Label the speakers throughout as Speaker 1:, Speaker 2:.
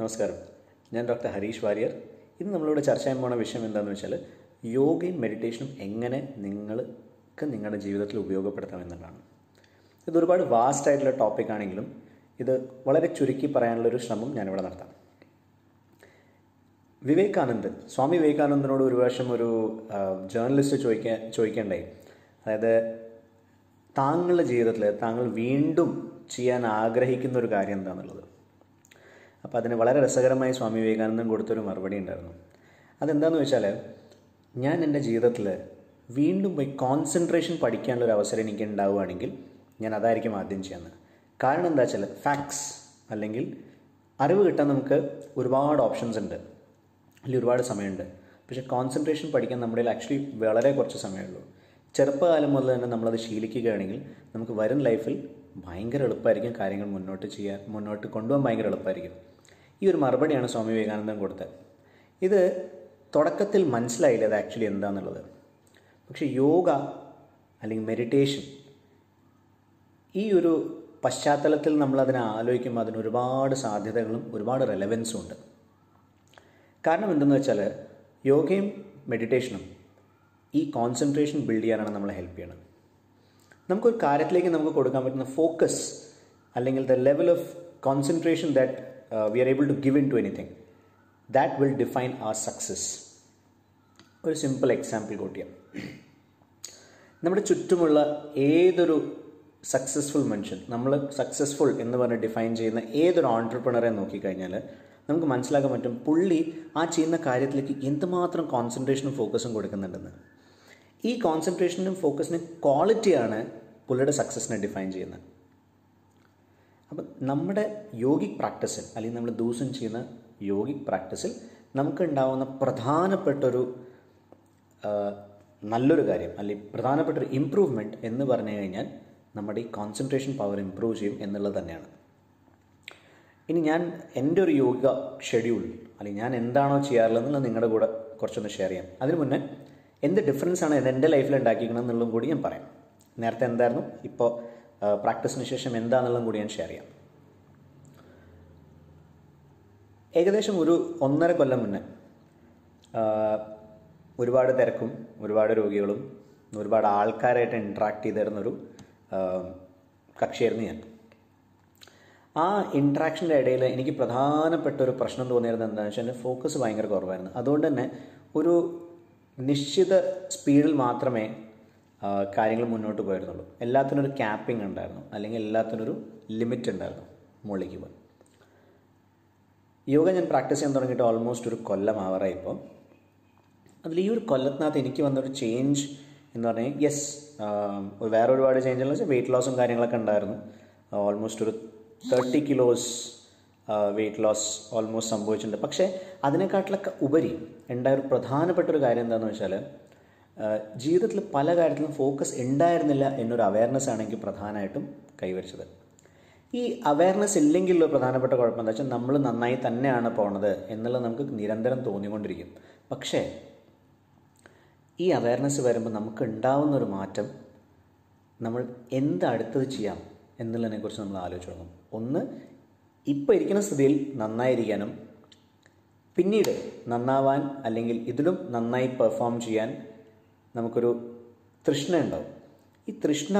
Speaker 1: നമസ്കാരം ഞാൻ ഡോക്ടർ ഹരീഷ് വാര്യർ ഇന്ന് നമ്മളിവിടെ ചർച്ച ചെയ്യാൻ പോണ വിഷയം എന്താണെന്ന് വെച്ചാൽ യോഗയും മെഡിറ്റേഷനും എങ്ങനെ നിങ്ങൾക്ക് നിങ്ങളുടെ ജീവിതത്തിൽ ഉപയോഗപ്പെടുത്താം എന്നുള്ളതാണ് ഇത് ഒരുപാട് വാസ്റ്റ് ആയിട്ടുള്ള ടോപ്പിക് ആണെങ്കിലും ഇത് വളരെ ചുരുക്കി പറയാനുള്ളൊരു ശ്രമം ഞാനിവിടെ നടത്താം വിവേകാനന്ദൻ സ്വാമി വിവേകാനന്ദനോട് ഒരു പ്രാവശ്യം ഒരു ജേർണലിസ്റ്റ് ചോദിക്കാൻ ചോദിക്കേണ്ടായി അതായത് താങ്കളുടെ ജീവിതത്തിൽ താങ്കൾ വീണ്ടും ചെയ്യാൻ ആഗ്രഹിക്കുന്ന ഒരു കാര്യം എന്താണെന്നുള്ളത് അപ്പോൾ അതിന് വളരെ രസകരമായി സ്വാമി വിവേകാനന്ദൻ കൊടുത്തൊരു മറുപടി ഉണ്ടായിരുന്നു അതെന്താണെന്ന് വെച്ചാൽ ഞാൻ എൻ്റെ ജീവിതത്തിൽ വീണ്ടും പോയി കോൺസെൻട്രേഷൻ പഠിക്കാനുള്ള ഒരു അവസരം എനിക്ക് ഉണ്ടാവുകയാണെങ്കിൽ ഞാൻ അതായിരിക്കും ആദ്യം ചെയ്യുന്നത് കാരണം എന്താ വെച്ചാൽ ഫാക്ട്സ് അല്ലെങ്കിൽ അറിവ് കിട്ടാൻ നമുക്ക് ഒരുപാട് ഓപ്ഷൻസ് ഉണ്ട് അല്ലെങ്കിൽ ഒരുപാട് സമയമുണ്ട് പക്ഷേ കോൺസെൻട്രേഷൻ പഠിക്കാൻ നമ്മുടെ ആക്ച്വലി വളരെ കുറച്ച് സമയമുള്ളൂ ചെറുപ്പകാലം മുതൽ തന്നെ നമ്മളത് ശീലിക്കുകയാണെങ്കിൽ നമുക്ക് വരും ലൈഫിൽ ഭയങ്കര എളുപ്പമായിരിക്കും കാര്യങ്ങൾ മുന്നോട്ട് ചെയ്യാൻ മുന്നോട്ട് കൊണ്ടുപോകാൻ ഭയങ്കര എളുപ്പമായിരിക്കും ഈ ഒരു മറുപടിയാണ് സ്വാമി വിവേകാനന്ദൻ കൊടുത്തത് ഇത് തുടക്കത്തിൽ മനസ്സിലായില്ല അത് ആക്ച്വലി എന്താണെന്നുള്ളത് പക്ഷേ യോഗ അല്ലെങ്കിൽ മെഡിറ്റേഷൻ ഈ ഒരു പശ്ചാത്തലത്തിൽ നമ്മൾ അതിനെ ആലോചിക്കുമ്പോൾ അതിന് ഒരുപാട് സാധ്യതകളും ഒരുപാട് റെലവൻസും ഉണ്ട് കാരണം എന്തെന്ന് വെച്ചാൽ യോഗയും മെഡിറ്റേഷനും ഈ കോൺസെൻട്രേഷൻ ബിൽഡ് ചെയ്യാനാണ് നമ്മളെ ഹെൽപ്പ് ചെയ്യണത് നമുക്കൊരു കാര്യത്തിലേക്ക് നമുക്ക് കൊടുക്കാൻ പറ്റുന്ന ഫോക്കസ് അല്ലെങ്കിൽ the level of concentration that we are able to give in to anything that will define our success ഒരു സിമ്പിൾ എക്സാമ്പിൾ കൂട്ടിയാൽ നമ്മുടെ ചുറ്റുമുള്ള ഏതൊരു സക്സസ്ഫുൾ മനുഷ്യൻ നമ്മൾ സക്സസ്ഫുൾ എന്ന് പറഞ്ഞ് ഡിഫൈൻ ചെയ്യുന്ന ഏതൊരു ഓൺടർപ്രണറെ നോക്കിക്കഴിഞ്ഞാൽ നമുക്ക് മനസ്സിലാക്കാൻ പറ്റും പുള്ളി ആ ചെയ്യുന്ന കാര്യത്തിലേക്ക് എന്തുമാത്രം കോൺസെൻട്രേഷനും ഫോക്കസും കൊടുക്കുന്നുണ്ടെന്ന് ഈ കോൺസെൻട്രേഷനും ഫോക്കസിനും ക്വാളിറ്റിയാണ് പുള്ളിയുടെ സക്സസിനെ ഡിഫൈൻ ചെയ്യുന്നത് അപ്പം നമ്മുടെ യോഗിക് പ്രാക്ടീസിൽ അല്ലെങ്കിൽ നമ്മൾ ദിവസം ചെയ്യുന്ന യോഗിക് പ്രാക്ടീസിൽ നമുക്ക് ഉണ്ടാവുന്ന പ്രധാനപ്പെട്ടൊരു നല്ലൊരു കാര്യം അല്ലെങ്കിൽ പ്രധാനപ്പെട്ട ഒരു ഇമ്പ്രൂവ്മെൻറ്റ് എന്ന് പറഞ്ഞു കഴിഞ്ഞാൽ നമ്മുടെ ഈ കോൺസെൻട്രേഷൻ പവർ ഇമ്പ്രൂവ് ചെയ്യും എന്നുള്ളത് തന്നെയാണ് ഇനി ഞാൻ എൻ്റെ ഒരു യോഗ ഷെഡ്യൂൾ അല്ലെങ്കിൽ ഞാൻ എന്താണോ ചെയ്യാറുള്ളതെന്നുള്ളത് നിങ്ങളുടെ കൂടെ കുറച്ചൊന്ന് ഷെയർ ചെയ്യാം അതിന് മുന്നേ എന്ത് ഡിഫറൻസ് ആണ് എൻ്റെ ലൈഫിൽ ഉണ്ടാക്കിയിരിക്കണം എന്നുള്ളതും കൂടി ഞാൻ പറയാം നേരത്തെ എന്തായിരുന്നു ഇപ്പോൾ പ്രാക്ടീസിന് ശേഷം എന്താണെന്നുള്ളതും കൂടി ഞാൻ ഷെയർ ചെയ്യാം ഏകദേശം ഒരു ഒന്നര കൊല്ലം മുന്നേ ഒരുപാട് തിരക്കും ഒരുപാട് രോഗികളും ഒരുപാട് ആൾക്കാരായിട്ട് ഇൻട്രാക്ട് ചെയ്തിരുന്നൊരു കക്ഷിയായിരുന്നു ഞാൻ ആ ഇൻട്രാക്ഷൻ്റെ ഇടയിൽ എനിക്ക് പ്രധാനപ്പെട്ട ഒരു പ്രശ്നം തോന്നിയിരുന്നത് എന്താണെന്ന് വെച്ചാൽ എൻ്റെ ഫോക്കസ് ഭയങ്കര കുറവായിരുന്നു അതുകൊണ്ട് തന്നെ ഒരു നിശ്ചിത സ്പീഡിൽ മാത്രമേ കാര്യങ്ങൾ മുന്നോട്ട് പോയിരുന്നുള്ളൂ എല്ലാത്തിനും ഒരു ക്യാപ്പിംഗ് ഉണ്ടായിരുന്നു അല്ലെങ്കിൽ എല്ലാത്തിനും ഒരു ലിമിറ്റ് ഉണ്ടായിരുന്നു മുകളിലേക്ക് പോയി യോഗ ഞാൻ പ്രാക്ടീസ് ചെയ്യാൻ തുടങ്ങിയിട്ട് ഓൾമോസ്റ്റ് ഒരു കൊല്ലം ആവറായി ഇപ്പോൾ അതിൽ ഈ ഒരു കൊല്ലത്തിനകത്ത് എനിക്ക് വന്നൊരു ചേഞ്ച് എന്ന് പറഞ്ഞാൽ യെസ് വേറെ ഒരുപാട് ചേഞ്ച് എന്ന് വെച്ചാൽ വെയിറ്റ് ലോസും കാര്യങ്ങളൊക്കെ ഉണ്ടായിരുന്നു ഓൾമോസ്റ്റ് ഒരു thirty kilos weight loss almost സംഭവിച്ചിട്ടുണ്ട് പക്ഷേ അതിനെക്കാട്ടിലൊക്കെ ഉപരി ഉണ്ടായ ഒരു പ്രധാനപ്പെട്ട ഒരു കാര്യം എന്താണെന്ന് വെച്ചാൽ ജീവിതത്തിൽ പല കാര്യത്തിലും ഫോക്കസ് ഉണ്ടായിരുന്നില്ല എന്നൊരു അവയർനെസ് ആണ് എനിക്ക് പ്രധാനമായിട്ടും കൈവരിച്ചത് ഈ അവയർനെസ് ഇല്ലെങ്കിലുള്ള പ്രധാനപ്പെട്ട കുഴപ്പം എന്താ വെച്ചാൽ നമ്മൾ നന്നായി തന്നെയാണ് പോണത് എന്നുള്ളത് നമുക്ക് നിരന്തരം തോന്നിക്കൊണ്ടിരിക്കും പക്ഷേ ഈ അവയർനെസ് വരുമ്പോൾ നമുക്ക് ഉണ്ടാവുന്ന ഒരു മാറ്റം നമ്മൾ എന്ത് അടുത്തത് ചെയ്യാം എന്നുള്ളതിനെക്കുറിച്ച് നമ്മൾ ആലോചിച്ച് തുടങ്ങും ഒന്ന് ഇപ്പോൾ ഇരിക്കുന്ന സ്ഥിതിയിൽ നന്നായിരിക്കാനും പിന്നീട് നന്നാവാൻ അല്ലെങ്കിൽ ഇതിലും നന്നായി പെർഫോം ചെയ്യാൻ നമുക്കൊരു തൃഷ്ണ ഉണ്ടാവും ഈ തൃഷ്ണ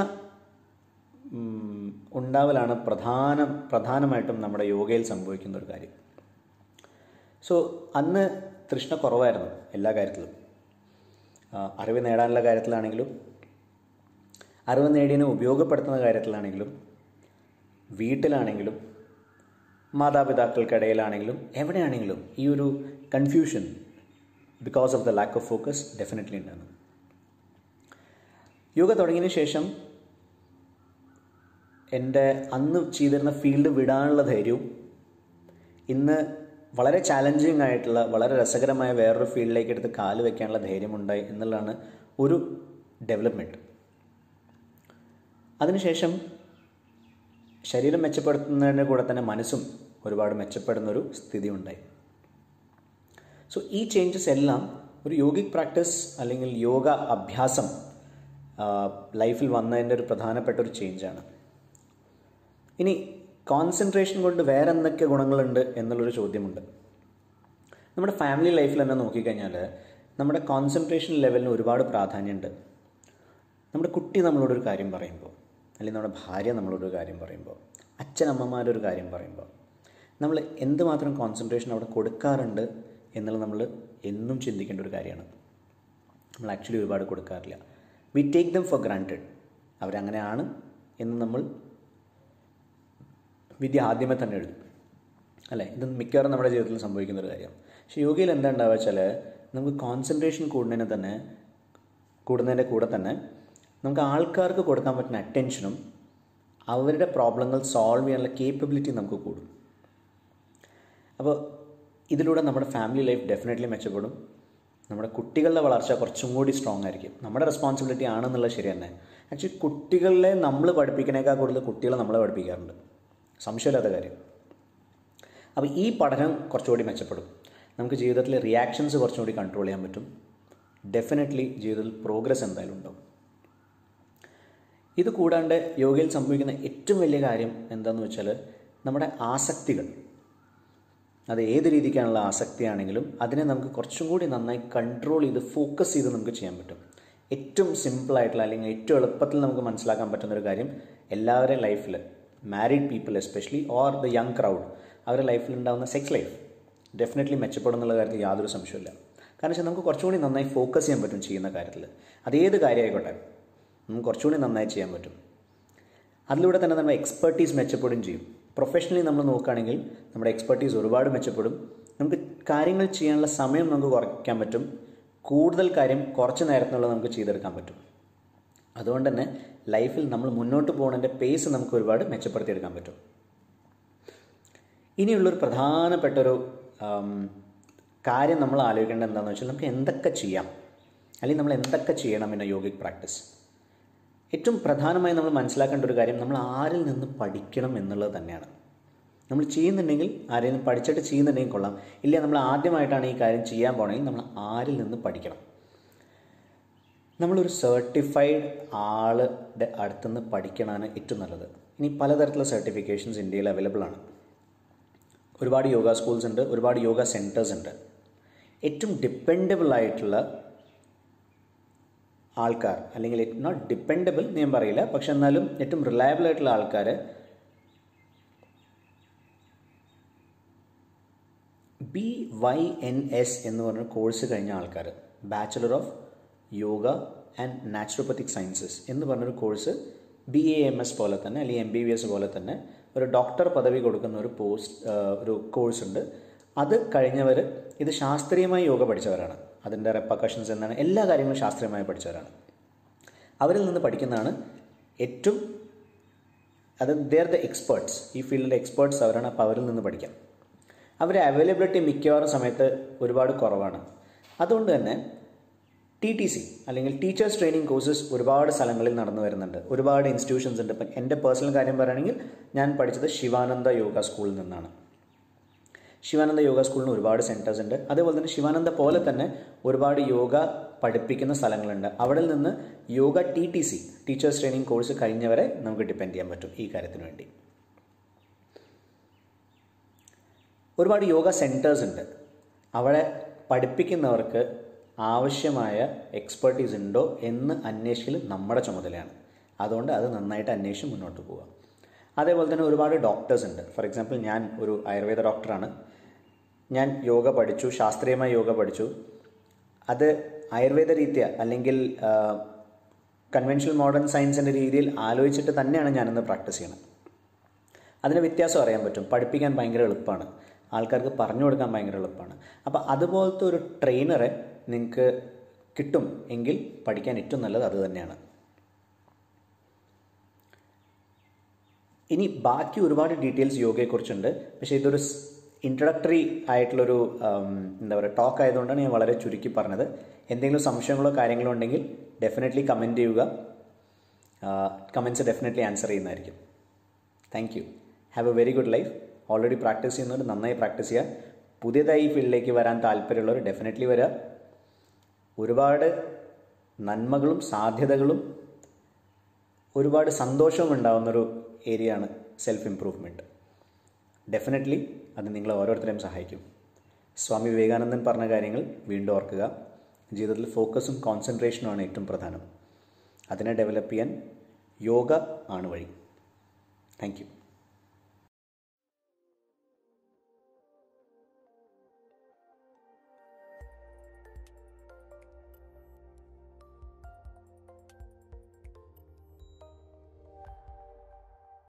Speaker 1: ഉണ്ടാവലാണ് പ്രധാന പ്രധാനമായിട്ടും നമ്മുടെ യോഗയിൽ സംഭവിക്കുന്ന ഒരു കാര്യം സോ അന്ന് തൃഷ്ണ കുറവായിരുന്നു എല്ലാ കാര്യത്തിലും അറിവ് നേടാനുള്ള കാര്യത്തിലാണെങ്കിലും അറിവ് നേടിയതിനെ ഉപയോഗപ്പെടുത്തുന്ന കാര്യത്തിലാണെങ്കിലും വീട്ടിലാണെങ്കിലും മാതാപിതാക്കൾക്കിടയിലാണെങ്കിലും എവിടെയാണെങ്കിലും ഈ ഒരു confusion because of the lack of focus definitely ഉണ്ടായിരുന്നു യോഗ തുടങ്ങിയതിന് ശേഷം എൻ്റെ അന്ന് ചെയ്തിരുന്ന ഫീൽഡ് വിടാനുള്ള ധൈര്യവും ഇന്ന് വളരെ ചാലഞ്ചിങ് ആയിട്ടുള്ള വളരെ രസകരമായ വേറൊരു ഫീൽഡിലേക്ക് എടുത്ത് കാല് വെക്കാനുള്ള ധൈര്യമുണ്ടായി എന്നുള്ളതാണ് ഒരു ഡെവലപ്മെൻറ്റ് അതിനുശേഷം ശരീരം മെച്ചപ്പെടുത്തുന്നതിൻ്റെ കൂടെ തന്നെ മനസ്സും ഒരുപാട് മെച്ചപ്പെടുന്നൊരു സ്ഥിതി ഉണ്ടായി സോ ഈ ചേഞ്ചസ് എല്ലാം ഒരു യോഗിക് പ്രാക്ടീസ് അല്ലെങ്കിൽ യോഗ അഭ്യാസം ലൈഫിൽ വന്നതിൻ്റെ ഒരു പ്രധാനപ്പെട്ട ഒരു ചേഞ്ചാണ് ഇനി കോൺസെൻട്രേഷൻ കൊണ്ട് വേറെ എന്തൊക്കെ ഗുണങ്ങളുണ്ട് എന്നുള്ളൊരു ചോദ്യമുണ്ട് നമ്മുടെ ഫാമിലി ലൈഫിൽ തന്നെ നോക്കിക്കഴിഞ്ഞാൽ നമ്മുടെ കോൺസെൻട്രേഷൻ ലെവലിന് ഒരുപാട് പ്രാധാന്യമുണ്ട് നമ്മുടെ കുട്ടി നമ്മളോടൊരു കാര്യം പറയുമ്പോൾ അല്ലെങ്കിൽ നമ്മുടെ ഭാര്യ നമ്മളോടൊരു കാര്യം പറയുമ്പോൾ അച്ഛനമ്മമാരൊരു കാര്യം പറയുമ്പോൾ നമ്മൾ എന്തുമാത്രം കോൺസെൻട്രേഷൻ അവിടെ കൊടുക്കാറുണ്ട് എന്നുള്ളത് നമ്മൾ എന്നും ചിന്തിക്കേണ്ട ഒരു കാര്യമാണ് നമ്മൾ ആക്ച്വലി ഒരുപാട് കൊടുക്കാറില്ല we take them for granted അവരങ്ങനെയാണ് എന്ന് നമ്മൾ വിദ്യ ആദ്യമേ തന്നെ എഴുതും അല്ലേ ഇത് മിക്കവാറും നമ്മുടെ ജീവിതത്തിൽ സംഭവിക്കുന്ന ഒരു കാര്യം പക്ഷേ യോഗയിൽ എന്താ ഉണ്ടാവുക വെച്ചാൽ നമുക്ക് കോൺസെൻട്രേഷൻ കൂടുന്നതിന് തന്നെ കൂടുന്നതിൻ്റെ കൂടെ തന്നെ നമുക്ക് ആൾക്കാർക്ക് കൊടുക്കാൻ പറ്റുന്ന അറ്റൻഷനും അവരുടെ പ്രോബ്ലങ്ങൾ സോൾവ് ചെയ്യാനുള്ള കേപ്പബിലിറ്റി നമുക്ക് കൂടും അപ്പോൾ ഇതിലൂടെ നമ്മുടെ ഫാമിലി ലൈഫ് ഡെഫിനറ്റ്ലി മെച്ചപ്പെടും നമ്മുടെ കുട്ടികളുടെ വളർച്ച കുറച്ചും കൂടി സ്ട്രോങ് ആയിരിക്കും നമ്മുടെ റെസ്പോൺസിബിലിറ്റി ആണെന്നുള്ളത് ശരി തന്നെ ആക്ച്വലി കുട്ടികളെ നമ്മൾ പഠിപ്പിക്കുന്നതിനേക്കാൾ കൂടുതൽ കുട്ടികളെ നമ്മളെ പഠിപ്പിക്കാറുണ്ട് സംശയമില്ലാത്ത കാര്യം അപ്പോൾ ഈ പഠനം കുറച്ചുകൂടി മെച്ചപ്പെടും നമുക്ക് ജീവിതത്തിലെ റിയാക്ഷൻസ് കുറച്ചുകൂടി കൺട്രോൾ ചെയ്യാൻ പറ്റും ഡെഫിനറ്റ്ലി ജീവിതത്തിൽ പ്രോഗ്രസ് എന്തായാലും ഉണ്ടാവും ഇത് കൂടാണ്ട് യോഗയിൽ സംഭവിക്കുന്ന ഏറ്റവും വലിയ കാര്യം എന്താണെന്ന് വെച്ചാൽ നമ്മുടെ ആസക്തികൾ അത് ഏത് രീതിക്കാനുള്ള ആസക്തിയാണെങ്കിലും അതിനെ നമുക്ക് കുറച്ചും കൂടി നന്നായി കൺട്രോൾ ചെയ്ത് ഫോക്കസ് ചെയ്ത് നമുക്ക് ചെയ്യാൻ പറ്റും ഏറ്റവും സിമ്പിളായിട്ടുള്ള അല്ലെങ്കിൽ ഏറ്റവും എളുപ്പത്തിൽ നമുക്ക് മനസ്സിലാക്കാൻ പറ്റുന്ന ഒരു കാര്യം എല്ലാവരുടെയും ലൈഫിൽ married people especially or the young crowd അവരുടെ ലൈഫിൽ ഉണ്ടാകുന്ന സെക്സ് ലൈഫ് ഡെഫിനറ്റ്ലി മെച്ചപ്പെടും എന്നുള്ള കാര്യത്തിൽ യാതൊരു സംശയമില്ല കാരണം വെച്ചാൽ നമുക്ക് കുറച്ചുകൂടി നന്നായി ഫോക്കസ് ചെയ്യാൻ പറ്റും ചെയ്യുന്ന കാര്യത്തിൽ അതേത് കാര്യമായിക്കോട്ടെ നമുക്ക് കുറച്ചുകൂടി നന്നായി ചെയ്യാൻ പറ്റും അതിലൂടെ തന്നെ നമ്മുടെ എക്സ്പെർട്ടീസ് മെച്ചപ്പെടുകയും ചെയ്യും പ്രൊഫഷണലി നമ്മൾ നോക്കുകയാണെങ്കിൽ നമ്മുടെ എക്സ്പെർട്ടീസ് ഒരുപാട് മെച്ചപ്പെടും നമുക്ക് കാര്യങ്ങൾ ചെയ്യാനുള്ള സമയം നമുക്ക് കുറയ്ക്കാൻ പറ്റും കൂടുതൽ കാര്യം കുറച്ച് നേരത്തിനുള്ളത് നമുക്ക് ചെയ്തെടുക്കാൻ പറ്റും അതുകൊണ്ട് തന്നെ ലൈഫിൽ നമ്മൾ മുന്നോട്ട് പോകുന്നതിൻ്റെ പേസ് നമുക്ക് ഒരുപാട് മെച്ചപ്പെടുത്തിയെടുക്കാൻ പറ്റും ഇനിയുള്ളൊരു പ്രധാനപ്പെട്ട ഒരു കാര്യം നമ്മൾ ആലോചിക്കേണ്ടത് എന്താണെന്ന് വെച്ചാൽ നമുക്ക് എന്തൊക്കെ ചെയ്യാം അല്ലെങ്കിൽ നമ്മൾ എന്തൊക്കെ ചെയ്യണം എന്ന യോഗിക് പ്രാക്ടീസ് ഏറ്റവും പ്രധാനമായി നമ്മൾ മനസ്സിലാക്കേണ്ട ഒരു കാര്യം നമ്മൾ ആരിൽ നിന്ന് പഠിക്കണം എന്നുള്ളത് തന്നെയാണ് നമ്മൾ ചെയ്യുന്നുണ്ടെങ്കിൽ ആരെങ്കിലും പഠിച്ചിട്ട് ചെയ്യുന്നുണ്ടെങ്കിൽ കൊള്ളാം ഇല്ല നമ്മൾ ആദ്യമായിട്ടാണ് ഈ കാര്യം ചെയ്യാൻ പോകണമെങ്കിൽ നമ്മൾ ആരിൽ നിന്ന് പഠിക്കണം നമ്മളൊരു സർട്ടിഫൈഡ് ആളുടെ അടുത്തുനിന്ന് പഠിക്കണമാണ് ഏറ്റവും നല്ലത് ഇനി പലതരത്തിലുള്ള സർട്ടിഫിക്കേഷൻസ് ഇന്ത്യയിൽ അവൈലബിൾ ആണ് ഒരുപാട് യോഗ സ്കൂൾസ് ഉണ്ട് ഒരുപാട് യോഗ സെൻറ്റേഴ്സ് ഉണ്ട് ഏറ്റവും ഡിപ്പെൻഡബിൾ ആയിട്ടുള്ള ആൾക്കാർ അല്ലെങ്കിൽ നോട്ട് ഡിപ്പെൻഡബിൾ ഞാൻ പറയില്ല പക്ഷെ എന്നാലും ഏറ്റവും റിലയബിൾ ആയിട്ടുള്ള ആൾക്കാർ ബി വൈ എൻ എസ് എന്ന് പറഞ്ഞ കോഴ്സ് കഴിഞ്ഞ ആൾക്കാർ bachelor of yoga and naturopathic sciences എന്ന് പറഞ്ഞൊരു course B A M S പോലെ തന്നെ അല്ലെങ്കിൽ എം ബി ബി എസ് പോലെ തന്നെ ഒരു ഡോക്ടർ പദവി കൊടുക്കുന്ന ഒരു പോസ്റ്റ് ഒരു കോഴ്സ് ഉണ്ട് അത് കഴിഞ്ഞവർ ഇത് ശാസ്ത്രീയമായി യോഗ പഠിച്ചവരാണ് അതിൻ്റെ റെപ്പക്കഷൻസ് എന്താണ് എല്ലാ കാര്യങ്ങളും ശാസ്ത്രീയമായി പഠിച്ചവരാണ് അവരിൽ നിന്ന് പഠിക്കുന്നതാണ് ഏറ്റവും അത് ദർ ദ എക്സ്പേർട്സ് ഈ ഫീൽഡിലെ എക്സ്പേർട്സ് അവരാണ് അപ്പോൾ അവരിൽ നിന്ന് പഠിക്കാം അവരുടെ അവൈലബിലിറ്റി മിക്കവാറും സമയത്ത് ഒരുപാട് കുറവാണ് അതുകൊണ്ട് തന്നെ ടി ടി സി അല്ലെങ്കിൽ ടീച്ചേഴ്സ് ട്രെയിനിങ് കോഴ്സസ് ഒരുപാട് സ്ഥലങ്ങളിൽ നടന്നു വരുന്നുണ്ട് ഒരുപാട് ഇൻസ്റ്റിറ്റ്യൂഷൻസ് ഉണ്ട് ഇപ്പം എൻ്റെ പേഴ്സണൽ കാര്യം പറയുകയാണെങ്കിൽ ഞാൻ പഠിച്ചത് ശിവാനന്ദ യോഗ സ്കൂളിൽ നിന്നാണ് ശിവാനന്ദ യോഗ സ്കൂളിന് ഒരുപാട് സെൻറ്റേഴ്സ് ഉണ്ട് അതേപോലെ തന്നെ ശിവാനന്ദ പോലെ തന്നെ ഒരുപാട് യോഗ പഠിപ്പിക്കുന്ന സ്ഥലങ്ങളുണ്ട് അവിടെ നിന്ന് yoga T T C teachers training course കഴിഞ്ഞവരെ നമുക്ക് ഡിപ്പെൻഡ് ചെയ്യാൻ പറ്റും ഈ കാര്യത്തിന് വേണ്ടി ഒരുപാട് യോഗ സെൻറ്റേഴ്സ് ഉണ്ട് അവിടെ പഠിപ്പിക്കുന്നവർക്ക് ആവശ്യമായ എക്സ്പെർട്ടീസ് ഉണ്ടോ എന്ന് അന്വേഷിക്കൽ നമ്മുടെ ചുമതലയാണ് അതുകൊണ്ട് അത് നന്നായിട്ട് അന്വേഷിച്ച് മുന്നോട്ട് പോവുക അതേപോലെ തന്നെ ഒരുപാട് ഡോക്ടേഴ്സ് ഉണ്ട് ഫോർ എക്സാമ്പിൾ ഞാൻ ഒരു ആയുർവേദ ഡോക്ടറാണ് ഞാൻ യോഗ പഠിച്ചു ശാസ്ത്രീയമായ യോഗ പഠിച്ചു അത് ആയുർവേദ രീതിയ അല്ലെങ്കിൽ കൺവെൻഷണൽ മോഡേൺ സയൻസിൻ്റെ രീതിയിൽ ആലോചിച്ചിട്ട് തന്നെയാണ് ഞാനിന്ന് പ്രാക്ടീസ് ചെയ്യണം അതിന് വ്യത്യാസം അറിയാൻ പറ്റും പഠിപ്പിക്കാൻ ഭയങ്കര എളുപ്പമാണ് ആൾക്കാർക്ക് പറഞ്ഞു കൊടുക്കാൻ ഭയങ്കര എളുപ്പമാണ് അപ്പോൾ അതുപോലത്തെ ഒരു ട്രെയിനറെ നിങ്ങൾക്ക് കിട്ടും എങ്കിൽ പഠിക്കാൻ ഏറ്റവും നല്ലത് അത് തന്നെയാണ് ഇനി ബാക്കി ഒരുപാട് ഡീറ്റെയിൽസ് യോഗയെക്കുറിച്ചുണ്ട് പക്ഷേ ഇതൊരു ഇൻട്രഡക്ടറി ആയിട്ടുള്ളൊരു എന്താ പറയുക ടോക്ക് ആയതുകൊണ്ടാണ് ഞാൻ വളരെ ചുരുക്കി പറഞ്ഞത് എന്തെങ്കിലും സംശയങ്ങളോ കാര്യങ്ങളോ ഉണ്ടെങ്കിൽ ഡെഫിനറ്റ്ലി കമൻറ്റ് ചെയ്യുക കമൻറ്റ്സ് ഡെഫിനറ്റ്ലി ആൻസർ ചെയ്യുന്നതായിരിക്കും thank you have a very good life already practice ചെയ്യുന്നവർ നന്നായി പ്രാക്ടീസ് ചെയ്യുക പുതിയതായി ഈ ഫീൽഡിലേക്ക് വരാൻ താല്പര്യമുള്ളവർ ഡെഫിനറ്റ്ലി വരിക ഒരുപാട് നന്മകളും സാധ്യതകളും ഒരുപാട് സന്തോഷവും ഉണ്ടാകുന്നൊരു ഏരിയയാണ് സെൽഫ് ഇമ്പ്രൂവ്മെൻറ്റ് ഡെഫിനറ്റ്ലി അത് നിങ്ങളെ ഓരോരുത്തരെയും സഹായിക്കും സ്വാമി വിവേകാനന്ദൻ പറഞ്ഞ കാര്യങ്ങൾ വീണ്ടും ഓർക്കുക ജീവിതത്തിൽ ഫോക്കസും കോൺസെൻട്രേഷനുമാണ് ഏറ്റവും പ്രധാനം അതിനെ ഡെവലപ്പ് ചെയ്യാൻ യോഗ ആണ് വഴി താങ്ക് യു